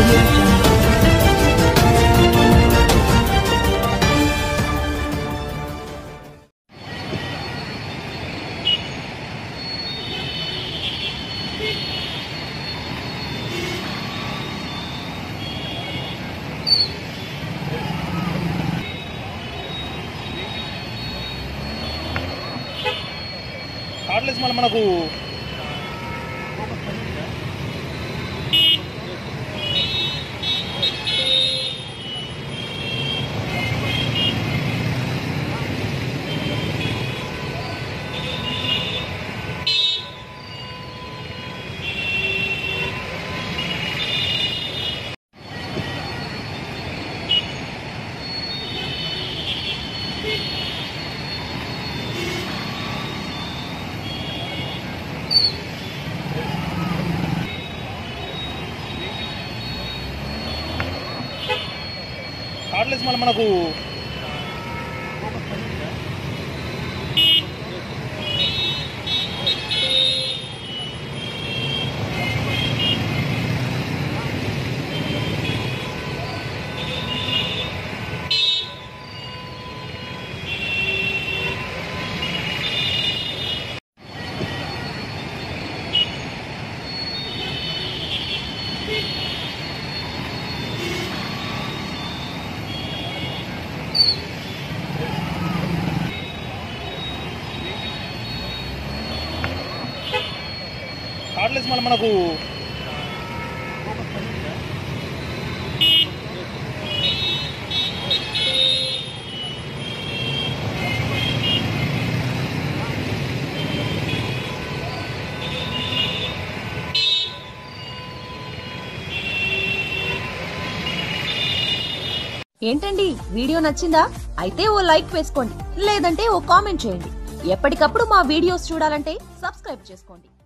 audio jungle. Cardless మళ్ళీ మనకు cardless మళ్ళీ మనకు కార్డ్లెస్ మళ్ళీ మనకు ఏంటండి వీడియో నచ్చిందా అయితే ఓ లైక్ వేసుకోండి లేదంటే ఓ కామెంట్ చేయండి ఎప్పటికప్పుడు మా వీడియోస్ చూడాలంటే సబ్స్క్రైబ్ చేసుకోండి